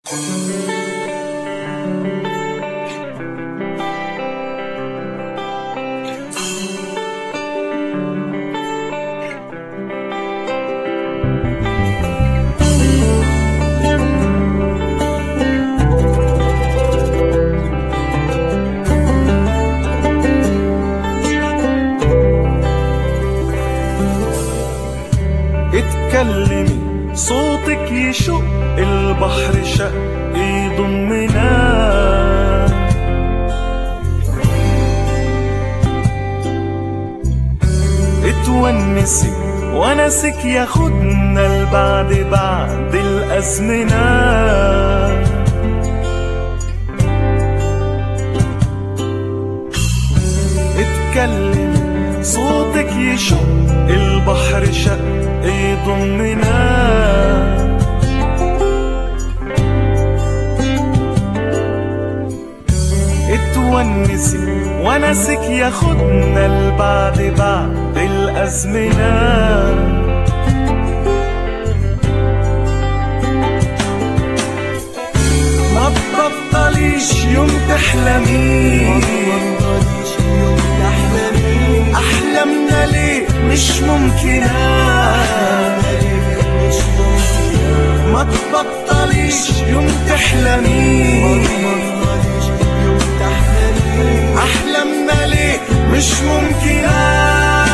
اتكلمي صوتك يشق البحر شق يضمنا اتونسي ونسك ياخدنا لبعد بعد الأزمنة اتكلم صوتك يشق البحر شق يضمنا اتونسي ونسك ياخدنا لبعد بعد الأزمنة ما تبطليش يوم تحلمي أحلامنا ليه مش ممكنة ما تبطليش يوم تحلمي أحلامنا ليه مش ممكنة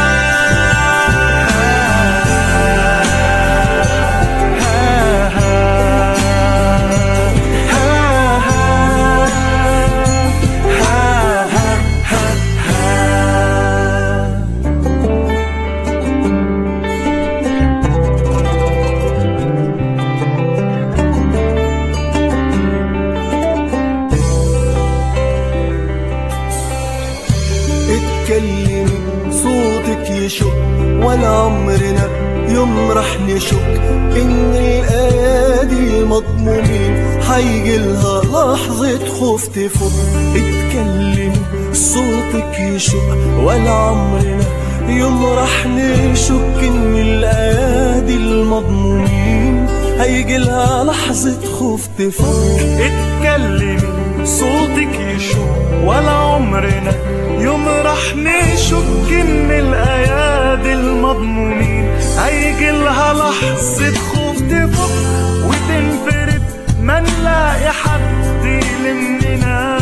اتكلم صوتك يشق ولا عمرنا يوم رح نشك ان الايادي مضمومين حيجي لها لحظة خوف تفك اتكلم صوتك يشق ولا عمرنا يوم رح نشك ان الايادي المضمومين هيجي لها لحظة خوف تفك اتكلمي صوتك يشوف ولا عمرنا يوم رح نشك ان الايادي المضمونين هيجي لها لحظة خوف تفك وتنفرد ما نلاقي حد يلمنا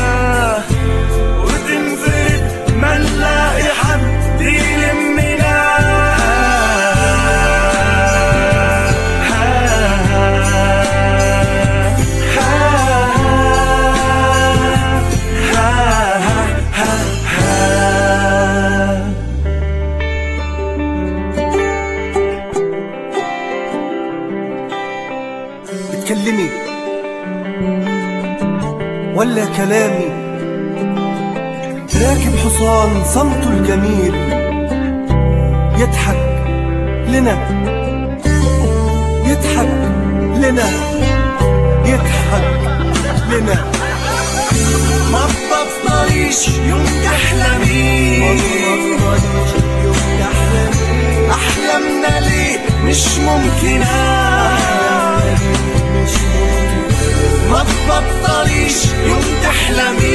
وتنفرد ما نلاقي حد يلمنا اتكلمي ولا كلامي راكب حصان صمته الجميل يضحك لنا يضحك لنا يضحك لنا ما تبطليش يوم تحلمي أحلامنا ليه مش ممكنة ما تبطليش يوم تحلمي